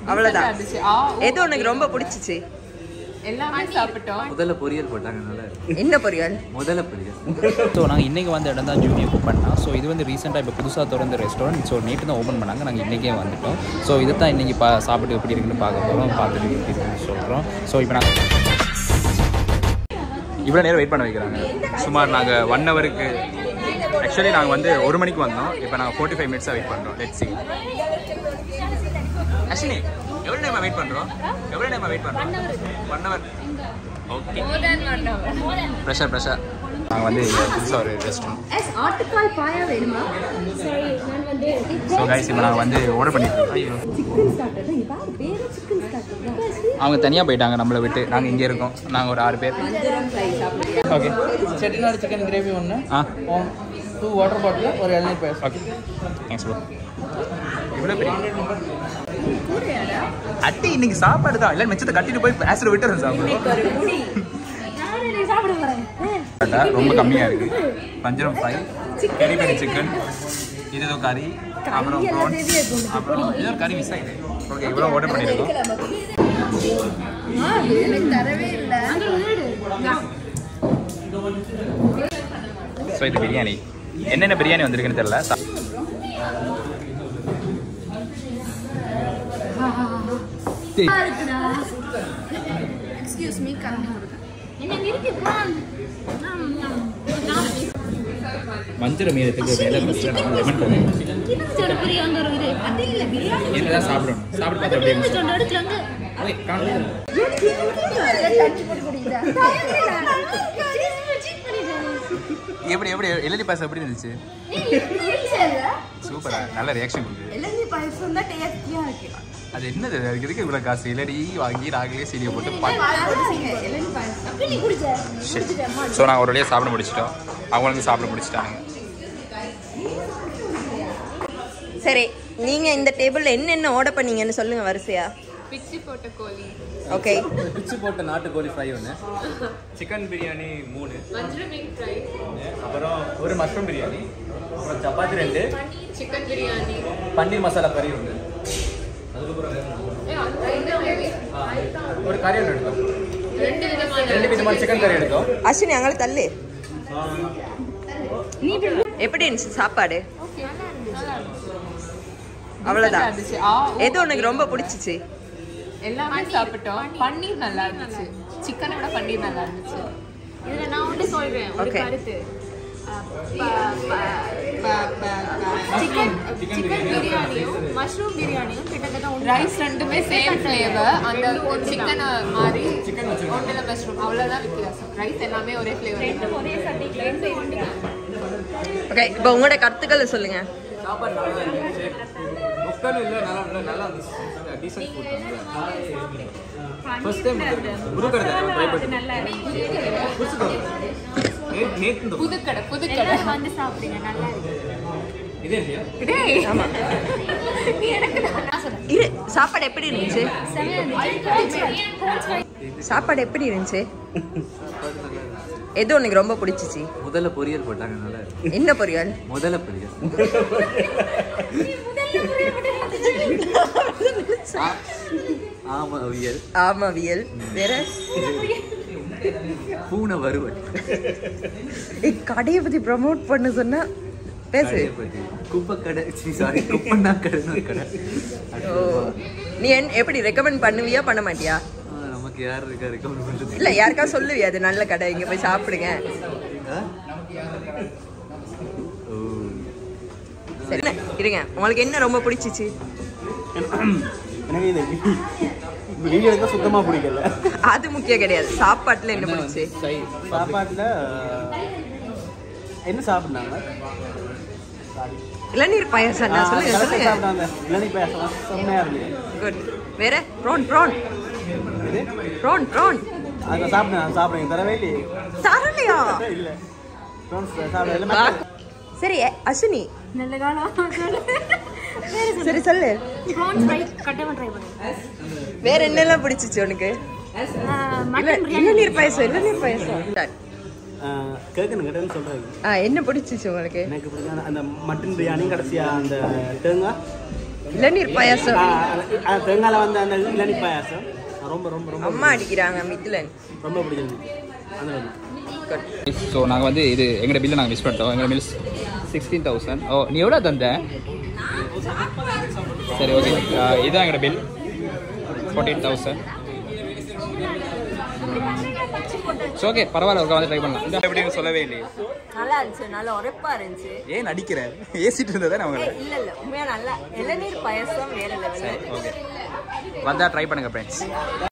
அவ்வளவுதான் இருந்துச்சு ஆ எது உனக்கு ரொம்ப பிடிச்சிச்சு எல்லாமே சாப்பிட்டோம் முதல்ல பொரியல் போட்டாங்க நல்லா இருக்கு என்ன பொரியல் முதல்ல பொரியல் ஸோ நாங்கள் இன்றைக்கி வந்த இடம் தான் ஜூனியர் குப்பண்ணா ஸோ இது வந்து ரீசெண்டாக இப்போ புதுசாக திறந்த ரெஸ்டாரண்ட் ஸோ நேற்று தான் ஓப்பன் பண்ணாங்க நாங்கள் இன்றைக்கே வந்துட்டோம் ஸோ இதை தான் இன்றைக்கி பா சாப்பிட்டு எப்படி இருக்குன்னு பார்க்க போகிறோம் பார்த்துட்டு எப்படி இருக்குன்னு சொல்கிறோம் ஸோ இப்போ நாங்கள் இவ்வளோ நேரம் வெயிட் பண்ண வைக்கிறாங்க சுமார் நாங்கள் ஒன் ஹவருக்கு ஆக்சுவலி நாங்கள் வந்து ஒரு மணிக்கு வந்தோம் இப்போ நாங்கள் ஃபோர்ட்டி ஃபைவ் மினிட்ஸாக வெயிட் பண்ணுறோம் லெட் சி அஸ்வினி எவ்வளோ நேரமா வெயிட் பண்ணுறோம் எவ்வளோ நேரமா வெயிட் பண்ணுறோம் one hour okay pressure pressure நாங்கள் வந்து புதுசாக ஒரு ரெஸ்டாரண்ட் ஆட்டுக்கால் பாயா வேணுமா சரி நான் வந்து ஸோ கைஸ் இப்போ நாங்கள் வந்து ஆர்டர் பண்ணியிருக்கோம் ஐயோ சிக்கன் ஸ்டார்டர் தான் இவா பேரு சிக்கன் ஸ்டார்டர் அவங்க தனியாக போயிட்டாங்க நம்மளை விட்டு நாங்கள் இங்கே இருக்கோம் நாங்கள் ஒரு ஆறு பேர் ஓகே செட்டிநாடு சிக்கன் கிரேவி ஒன்று ஆ டூ வாட்டர் பாட்டில் ஒரு இளநீர் பாயசம் ஓகே தேங்க்ஸ் ப்ரோ இவ்வளோ பெரிய அட்டி இன்னைக்கு சாப்பாடு தான் இல்லை மிச்சத்தை கட்டிட்டு போய் பேசுற விட்டு சாப்பிடுவோம் சாப்பிட போறேன் ரொம்ப கம்மியாக இருக்கு வஞ்சரம் ஃப்ரை பெரி பெரி சிக்கன் இது ஏதோ கறி அப்புறம் ப்ரான்ஸ் அப்புறம் ஏதோ ஒரு கறி மிஸ் ஆகிடுது ஓகே இவ்வளோ ஆர்டர் பண்ணியிருக்கோம் ஸோ இது பிரியாணி என்னென்ன பிரியாணி வந்திருக்குன்னு தெரியல சா- எக்ஸ்கியூஸ் மீ கண்ணு என்ன இருக்கு பிரான் மஞ்சள் மீதத்துக்கு மேலே லெமன் போடுவோம் கிணறு பிரியாணி ஒரு இது அது இல்ல பிரியாணி இதுதான் சாப்பிடணும் சாப்பிட்டு பார்த்து அப்படியே மிஸ் சொன்ன இடத்துல வந்து அதே காணும் எப்படி எப்படி எழுதி பாஸ் எப்படி இருந்துச்சு சூப்பரா நல்ல ரியாக்ஷன் கொடுக்குது அது என்னது அதுக்கு எதுக்கு இவ்வளோ காசு இலடி வாங்கி நாங்களே சீடியை போட்டு சரி ஸோ நாங்கள் ஒரு வழியாக சாப்பிட முடிச்சிட்டோம் அவங்களுக்கு சாப்பிட முடிச்சிட்டாங்க சரி நீங்க இந்த டேபிள்ல என்னென்ன ஆர்டர் பண்ணீங்கன்னு சொல்லுங்க வரிசையா பிச்சி போட்ட கோழி ஓகே பிச்சு போட்ட நாட்டுக்கோழி ஃப்ரை ஒன்று சிக்கன் பிரியாணி மூணு வஞ்சர மீன் ஃப்ரை அப்புறம் ஒரு மஷ்ரூம் பிரியாணி அப்புறம் சப்பாத்தி ரெண்டு சிக்கன் பிரியாணி பன்னீர் மசாலா கறி ஒன்று ஏ, அந்த இந்த gravy. ஒரு கறி ஒன்று எடுத்தோம் ரெண்டு விதமான ரெண்டு விதமான சிக்கன் கறி எடுத்தோம் அஸ்வினி அங்கே தள்ளு எப்படி இருந்துச்சு சாப்பாடு அவ்வளவுதான் இருந்துச்சு ஆ எது உனக்கு ரொம்ப பிடிச்சிச்சு எல்லாமே சாப்பிட்டோம் பன்னீர் நல்லா இருந்துச்சு சிக்கனை விட பன்னீர் நல்லா இருந்துச்சு இதுல நான் ஒன்று சொல்றேன் ஒரு Okay. கருத்து சிக்கன் சிக்கன் பிரியாணியும் மஷ்ரூம் பிரியாணியும் கிட்டத்தட்ட ஒன்று ரைஸ் ரெண்டுமே சேம் ஃப்ளேவர் அந்த சிக்கன் மாதிரி ஒன்றில் மஷ்ரூம் அவ்வளோதான் வித்தியாசம் ரைஸ் எல்லாமே ஒரே ஃப்ளேவர் ஒரே சட்டைக்கு ரெண்டு ஒன்று ஓகே இப்போ உங்களோட கருத்துக்களை சொல்லுங்க சாப்பாடு நல்லா இருந்துச்சு முக்கனும் இல்லை நல்லா இல்லை நல்லா இருந்துச்சு decent food first time Pudukadai try பண்ணி நல்லா இருந்துச்சு நேற்று இந்த புதுக்கடை புதுக்கடை எல்லாரும் வந்து சாப்பிடுங்க நல்லா இருக்கு இதே இல்லையா டேய் இரு சாப்பாடு எப்படி இருந்துச்சு செமையா இருந்துச்சு சாப்பாடு எப்படி இருந்துச்சு எது உனக்கு ரொம்ப பிடிச்சிச்சு முதல்ல பொரியல் போட்டாங்க நல்லா இருக்கு என்ன பொரியல் முதல்ல பொரியல் ஆ- ஆமா அவியல் ஆமா வியல் வேற பூனை வறுவல் ஏய், கடையை பத்தி ப்ரமோட் பண்ண சொன்னா பேசு கடையை பத்தி. குப்பை கடை சாரி குப்பண்ணா கடைன்னு ஒரு கடை ஓ நீ என்- எப்படி ரெக்கமெண்ட் பண்ணுவியா பண்ண மாட்டியா ஆ, நமக்கு யார் இருக்கா ரெக்கமெண்ட் பண்றது இல்ல யாருக்கா சொல்லுவியா அது நல்ல கடை இங்க போய் சாப்பிடுங்க ஆ? ஓ சரி என்ன? இருங்க உங்களுக்கு என்ன ரொம்ப பிடிச்சிச்சு எனக்கு இது வீடியோ எடுக்க சுத்தமாக பிடிக்கல அது முக்கியம் கிடையாது சாப்பாட்டுல என்ன பிடிச்சு சாப்பாட்டில் என்ன சாப்பிட்னாங்க இளநீர் பாயாசம் நான் சொல்லுங்க சொல்லுங்க சாப்பிட்டாங்க இளநீ பேசலாம் செம்மையாக இருந்தது குட் வேற ப்ரான் ப்ரான் இது ப்ரான் ப்ரான் அதை சாப்பிட்டேன் சாப்பிடுங்க தரவே இல்லையே தரலையா இல்லை ப்ரான்ஸ் சாப்பிட எல்லாமே சரி அஸ்வினி நல்ல காலம் சரி சொல்லு ப்ரான்ஸ் ஃப்ரை கட்டாயம் ட்ரை பண்ணுங்க வேற என்னெல்லாம் பிடிச்சிச்சு உனக்கு இல்ல இளநீர் பாயசம் இளநீர் பாயசம் Done. கேட்கணும் கேட்டேன்னு சொல்கிறாங்க ஆ என்ன பிடிச்சிச்சு உங்களுக்கு எனக்கு பிடிச்ச அந்த மட்டன் பிரியாணி கடைசியாக அந்த தேங்காய் இளநீர் பாயாசம் தேங்காயில் வந்து அந்த இளநீ பாயாசம் ரொம்ப ரொம்ப ரொம்ப அம்மா அடிக்கிறாங்க மித்லன் ரொம்ப பிடிச்சிருந்துச்சு அந்த மாதிரி ஸோ நாங்கள் வந்து இது எங்களோட பில்லை நாங்கள் மிஸ் பண்ணிட்டோம் எங்களோட பில் சிக்ஸ்டீன் தௌசண்ட் ஓ நீ எவ்வளோ தந்த சரி ஓகே இதுதான் எங்களோட bill fourteen thousand so okay பரவாயில்ல ஒரு வந்து ட்ரை பண்ணலாம் இந்த எப்படின்னு சொல்லவே இல்லையே நல்லா இருந்துச்சு நல்லா உரைப்பா இருந்துச்சு ஏன் நடிக்கிற ஏசிட்டு இருந்ததே நான் உங்களை இல்ல இல்ல உண்மையா நல்லா இளநீர் பாயாசம் வேற லெவல்ல ஓகே வந்தால் ட்ரை பண்ணுங்கள் ஃப்ரெண்ட்ஸ்